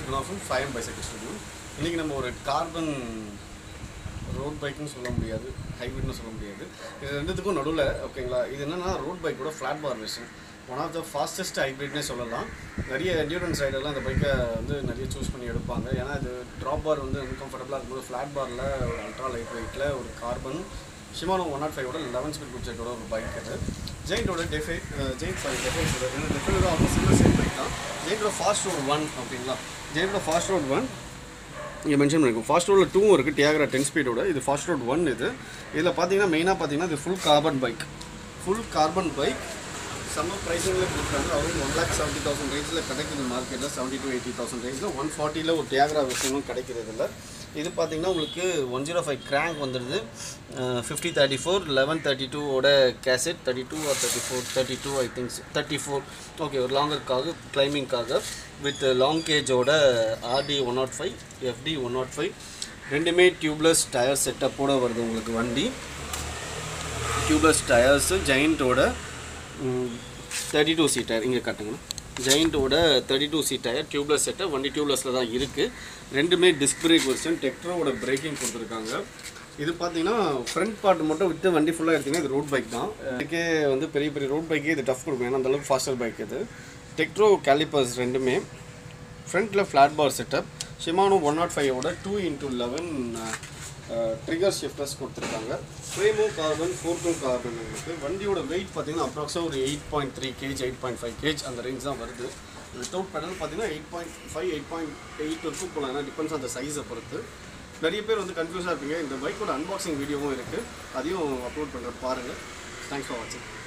Guna from five M bicycle studio இன்றைக்கி நம்ம ஒரு கார்பன் ரோட் பைக்குன்னு சொல்ல முடியாது ஹைப்ரிட்னு சொல்ல முடியாது இது ரெண்டுத்துக்கும் நடுவில் ஓகேங்களா இது என்னென்னா ரோட் பைக்கோட flat bar version one of the fastest ஹைப்ரிட்னே சொல்லலாம் நிறைய என்டியூரன்ஸ் ரைடர்லாம் அந்த பைக்கை வந்து நிறைய சூஸ் பண்ணி எடுப்பாங்க ஏன்னா இது ட்ராப் பார் வந்து அன்கம்ஃபர்டபுளாக இருக்கும்போது ஃப்ளாட் பாரில் ஒரு அல்ட்ரா லைட் வெயிட்டில் ஒரு கார்பன் ஷிமானோ ஒன் நாட் ஃபைவோட லெவன் ஸ்பீட் குட்செட்டோட ஒரு பைக் அது ஜெயிண்டோட டெஃபை ஜெயிண்ட் சாரி டெஃபைஸோட ரெண்டு டெஃபைலோட அவங்க சிங்கிள் சேம் பைக் தான் ஜெயிண்டோட ஃபாஸ்ட் ரோட் ஒன் அப்படிங்களா ஜெயிண்டோட ஃபாஸ்ட் ரோட் ஒன் இங்கே மென்ஷன் பண்ணிருக்கோம் ஃபாஸ்ட் ரோடில் டூவும் இருக்குது டியாகரா டென் ஸ்பீடோட இது ஃபாஸ்ட் ரோட் ஒன் இது இதில் பார்த்தீங்கன்னா மெயினாக பார்த்தீங்கன்னா இது full carbon bike full carbon bike செம்ம ப்ரைஸிங்கில் கொடுக்குறாங்க அவங்க ஒன் லேக் செவன்ட்டி தௌசண்ட் ரேஞ்சில் கிடைக்குது மார்க்கெட்டில் செவன்ட்டி டு எயிட்டி தௌசண்ட் ரேஞ்சில் ஒன் ஃபார்ட்டியில் ஒரு டியாகரா விஷயமும் கிடைக்கிறது இல்லை இது பார்த்தீங்கன்னா உங்களுக்கு ஒன் ஜீரோ ஃபைவ் கிராங்க் வந்துடுது fifty thirty four eleven thirty டூவோட cassette thirty two or thirty four thirty two I thinks thirty four okay ஒரு லாங்கருக்காக கிளைம்பிங்காக வித் லாங் கேஜோட RD one nought five FD one nought five ரெண்டுமே tubeless tyre செட்டப்போட வருது உங்களுக்கு வண்டி டியூப்லெஸ் டயர்ஸு ஜெயிண்ட்டோட தேர்ட்டி டூ சீட் டயர் இங்கே காட்டுங்கண்ணா ஜெயிண்ட்டோட thirty two seat tyre tubeless setup வண்டி டியூப்லெஸில் தான் இருக்குது ரெண்டுமே டிஸ்க் பிரேக் வெர்ஷன் டெக்ட்ரோட பிரேக்கிங் கொடுத்துருக்காங்க இது பார்த்தீங்கன்னா ஃப்ரண்ட் பார்ட் மட்டும் விட்டு வண்டி ஃபுல்லாக எடுத்தீங்கன்னா இது ரோட் பைக் தான் இதுக்கே வந்து பெரிய பெரிய ரோட் பைக்கே இது டஃப் கொடுக்கும் ஏன்னா அந்தளவுக்கு ஃபாஸ்டர் பைக் இது டெக்ட்ரோ கேலிப்பர்ஸ் ரெண்டுமே ஃப்ரண்ட்டில் flat bar setup Shimano one nought ஃபைவோட two into eleven trigger shifters கொடுத்துருக்காங்க ஃப்ரேமும் கார்பன் ஃபோர்க்கும் கார்பன் இருக்குது வண்டியோட வெயிட் பார்த்தீங்கன்னா அப்ராக்ஸாக ஒரு eight point three KG eight point five KG அந்த ரேஞ்ச் தான் வருது வித்தவுட் பெடல் பார்த்தீங்கன்னா eight point five eight point eight வரைக்கும் போகலாம் ஏன்னா டிபெண்ட்ஸ் அந்த சைஸை பொறுத்து நிறைய பேர் வந்து கன்ஃபியூஸாக இருப்பீங்க இந்த பைக்கோட அன்பாக்சிங் வீடியோவும் இருக்குது அதையும் அப்லோட் பண்ணுறேன் பாருங்கள் தேங்க்ஸ் ஃபார் வாட்சிங்